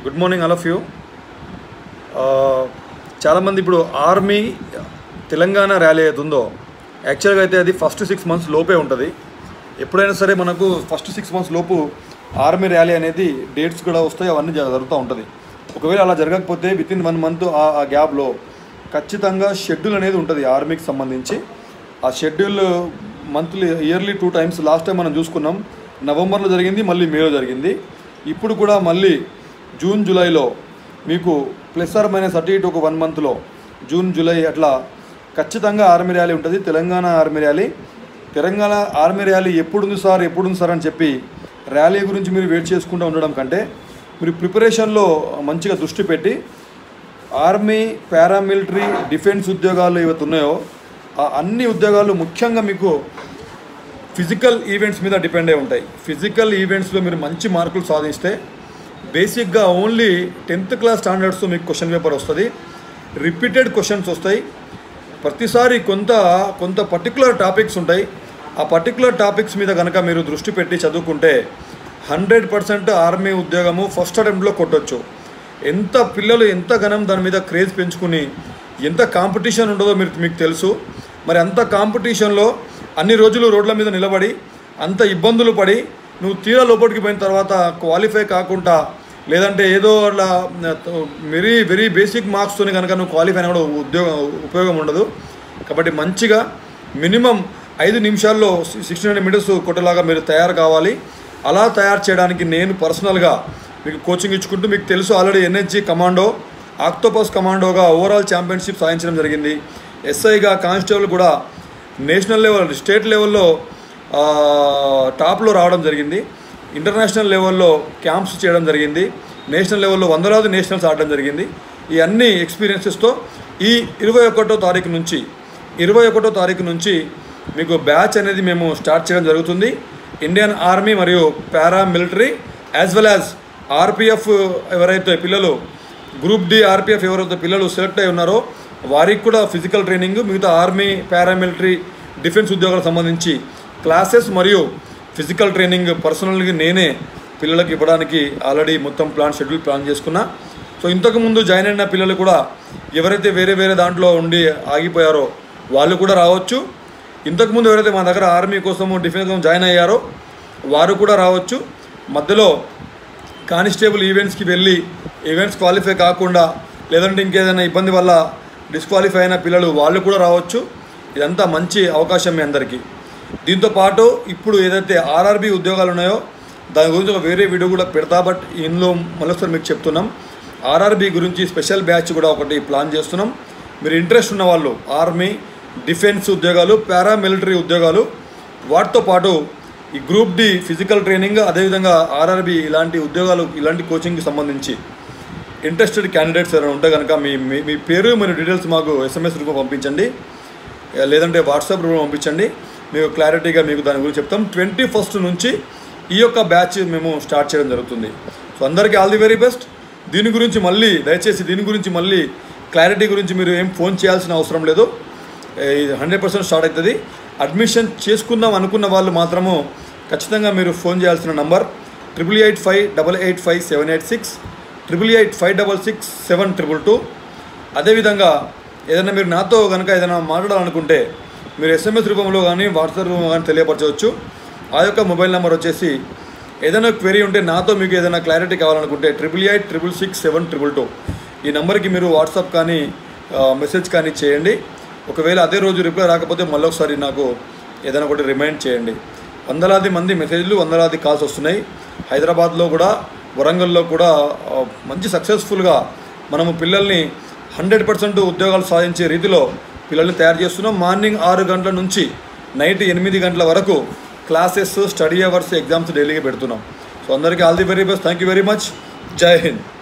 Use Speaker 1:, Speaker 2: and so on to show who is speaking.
Speaker 1: good morning all of you చాలామంది ఇప్పుడు army Telangana rally ఏది ఉందో యాక్చువల్గా అయితే అది ఫస్ట్ సిక్స్ మంత్స్ లోపే ఉంటుంది ఎప్పుడైనా సరే మనకు ఫస్ట్ సిక్స్ మంత్స్ లోపు ఆర్మీ ర్యాలీ అనేది డేట్స్ కూడా వస్తాయి అవన్నీ జ- జరుగుతూ ఉంటుంది ఒకవేళ అలా జరగకపోతే విత్ ఇన్ వన్ మంత్ ఆ ఆ గ్యాప్లో ఖచ్చితంగా షెడ్యూల్ అనేది ఉంటుంది ఆర్మీకి సంబంధించి ఆ schedule monthly yearly two times last time మనం చూసుకున్నాం నవంబర్లో జరిగింది మళ్ళీ మేలో జరిగింది ఇప్పుడు కూడా మళ్ళీ జూన్ జూలైలో మీకు ప్లస్ ఆర్ మైనస్ అటు ఇటు ఒక వన్ మంత్లో జూన్ జూలై అట్లా ఖచ్చితంగా ఆర్మీ ర్యాలీ ఉంటుంది Telangana army rally Telangana army rally ఎప్పుడుంది సార్ ఎప్పుడుంది సార్ అని చెప్పి ర్యాలీ గురించి మీరు వెయిట్ చేసుకుంటూ ఉండడం కంటే మీరు ప్రిపరేషన్లో మంచిగా దృష్టి పెట్టి ఆర్మీ పారామిలిటరీ డిఫెన్స్ ఉద్యోగాలు ఏవైతే ఉన్నాయో ఆ అన్ని ఉద్యోగాలు ముఖ్యంగా మీకు ఫిజికల్ ఈవెంట్స్ మీద డిపెండ్ అయి ఉంటాయి ఫిజికల్ ఈవెంట్స్లో మీరు మంచి మార్కులు సాధిస్తే బేసిక్గా ఓన్లీ టెన్త్ క్లాస్ స్టాండర్డ్స్తో మీకు క్వశ్చన్ పేపర్ వస్తుంది రిపీటెడ్ క్వశ్చన్స్ వస్తాయి ప్రతిసారి కొంత కొంత పర్టికులర్ టాపిక్స్ ఉంటాయి ఆ పర్టికులర్ టాపిక్స్ మీద కనుక మీరు దృష్టి పెట్టి చదువుకుంటే హండ్రెడ్ పర్సెంట్ ఆర్మీ ఉద్యోగము ఫస్ట్ అటెంప్ట్లో కొట్టొచ్చు ఎంత పిల్లలు ఎంత ఘనం దాని మీద క్రేజ్ పెంచుకుని ఎంత కాంపిటీషన్ ఉండదో మీరు మీకు తెలుసు మరి అంత కాంపిటీషన్లో అన్ని రోజులు రోడ్ల మీద నిలబడి అంత ఇబ్బందులు పడి నువ్వు తీరా లోపలికి పోయిన తర్వాత క్వాలిఫై కాకుండా లేదంటే ఏదో అట్లా వెరీ వెరీ బేసిక్ మార్క్స్తో కనుక నువ్వు క్వాలిఫై అయినా కూడా ఉద్యోగం ఉపయోగం ఉండదు కాబట్టి మంచిగా మినిమం ఐదు నిమిషాల్లో సిక్స్టీన్ హండ్రెడ్ మీటర్స్ కొట్టలాగా మీరు తయారు కావాలి అలా తయారు చేయడానికి నేను పర్సనల్గా మీకు కోచింగ్ ఇచ్చుకుంటూ మీకు తెలుసు ఆల్రెడీ ఎన్హెచ్జి కమాండో ఆక్టోపస్ కమాండోగా ఓవరాల్ ఛాంపియన్షిప్ సాధించడం జరిగింది ఎస్ఐగా కానిస్టేబుల్ కూడా నేషనల్ లెవెల్ స్టేట్ లెవెల్లో ఆ, టాప్లో రావడం జరిగింది ఇంటర్నేషనల్ లెవెల్లో క్యాంప్స్ చేయడం జరిగింది నేషనల్ లెవెల్లో వందలాది నేషనల్స్ ఆడడం జరిగింది ఈ అన్ని ఎక్స్పీరియన్సెస్తో ఈ ఇరవై ఒకటో తారీఖు నుంచి ఇరవై ఒకటో తారీఖు నుంచి మీకు బ్యాచ్ అనేది మేము స్టార్ట్ చేయడం జరుగుతుంది ఇండియన్ ఆర్మీ మరియు paramilitary as well as RPF ఎవరైతే పిల్లలు గ్రూప్ డి ఆర్పిఎఫ్ ఎవరైతే పిల్లలు సెలెక్ట్ అయి ఉన్నారో వారికి కూడా ఫిజికల్ ట్రైనింగ్ మిగతా ఆర్మీ పారామిలిటరీ డిఫెన్స్ ఉద్యోగాలకు సంబంధించి క్లాసెస్ మరియు ఫిజికల్ ట్రైనింగ్ పర్సనల్గా నేనే పిల్లలకి ఇవ్వడానికి ఆల్రెడీ మొత్తం ప్లాన్ షెడ్యూల్ ప్లాన్ చేసుకున్నా సో ఇంతకుముందు జాయిన్ అయిన పిల్లలు కూడా ఎవరైతే వేరే వేరే దాంట్లో ఉండి ఆగిపోయారో వాళ్ళు కూడా రావచ్చు ఇంతకుముందు ఎవరైతే మా దగ్గర ఆర్మీ కోసము డిఫెన్స్ కోసం జాయిన్ అయ్యారో వారు కూడా రావచ్చు మధ్యలో కానిస్టేబుల్ ఈవెంట్స్కి వెళ్ళి ఈవెంట్స్ క్వాలిఫై కాకుండా లేదంటే ఇంకేదైనా ఇబ్బంది వల్ల డిస్క్వాలిఫై అయిన పిల్లలు వాళ్ళు కూడా రావచ్చు ఇదంతా మంచి అవకాశం మీ అందరికీ దీంతో పాటు ఇప్పుడు ఏదైతే ఆర్ఆర్బి ఉద్యోగాలు ఉన్నాయో దాని గురించి ఒక వేరే వీడియో కూడా పెడతా బట్ ఇందులో మళ్ళొకసారి మీకు చెప్తున్నాం ఆర్ఆర్బి గురించి స్పెషల్ బ్యాచ్ కూడా ఒకటి ప్లాన్ చేస్తున్నాం మీరు ఇంట్రెస్ట్ ఉన్న వాళ్ళు ఆర్మీ డిఫెన్స్ ఉద్యోగాలు పారామిలిటరీ ఉద్యోగాలు వాటితో పాటు ఈ గ్రూప్ డి ఫిజికల్ ట్రైనింగ్ అదేవిధంగా ఆర్ఆర్బి ఇలాంటి ఉద్యోగాలు ఇలాంటి కోచింగ్కి సంబంధించి ఇంట్రెస్టెడ్ క్యాండిడేట్స్ ఎవరైనా ఉంటే కనుక మీ మీ మీ పేరు మరియు డీటెయిల్స్ మాకు ఎస్ఎంఎస్ రూపంలో పంపించండి లేదంటే వాట్సాప్ రూపంలో పంపించండి మీకు క్లారిటీగా మీకు దాని గురించి చెప్తాం ట్వంటీ ఫస్ట్ నుంచి ఈ యొక్క బ్యాచ్ మేము స్టార్ట్ చేయడం జరుగుతుంది సో అందరికీ ఆల్ ది వెరీ బెస్ట్ దీని గురించి మళ్ళీ దయచేసి దీని గురించి మళ్ళీ క్లారిటీ గురించి మీరు ఏం ఫోన్ చేయాల్సిన అవసరం లేదు ఇది హండ్రెడ్ పర్సెంట్ స్టార్ట్ అవుతుంది అడ్మిషన్ చేసుకుందాం అనుకున్న వాళ్ళు మాత్రము ఖచ్చితంగా మీరు ఫోన్ చేయాల్సిన number triple eight five double eight five seven eight six triple eight five double six seven triple two అదేవిధంగా ఏదైనా మీరు నాతో కనుక ఏదైనా మాట్లాడాలనుకుంటే మీరు ఎస్ఎంఎస్ రూపంలో కానీ వాట్సాప్ రూపంలో కానీ తెలియపరచవచ్చు ఆ యొక్క మొబైల్ నెంబర్ వచ్చేసి ఏదైనా క్వెరీ ఉంటే నాతో మీకు ఏదైనా క్లారిటీ కావాలనుకుంటే triple eight triple six seven triple two ఈ నెంబర్కి మీరు వాట్సాప్ కానీ ఆ, మెసేజ్ కానీ చేయండి ఒకవేళ అదే రోజు రిప్లై రాకపోతే మళ్ళీ ఒకసారి నాకు ఏదైనా ఒకటి రిమైండ్ చేయండి వందలాది మంది మెసేజ్లు వందలాది కాల్స్ వస్తున్నాయి హైదరాబాద్లో కూడా వరంగల్లో కూడా ఆ, మంచి సక్సెస్ఫుల్గా మనము పిల్లల్ని హండ్రెడ్ పర్సెంట్ ఉద్యోగాలు సాధించే రీతిలో పిల్లల్ని తయారు చేస్తున్నాం మార్నింగ్ ఆరు గంటల నుంచి నైట్ ఎనిమిది గంటల వరకు క్లాసెస్ స్టడీ అవర్స్ ఎగ్జామ్స్ డైలీగా పెడుతున్నాం సో అందరికీ all the very best thank you very much Jai Hind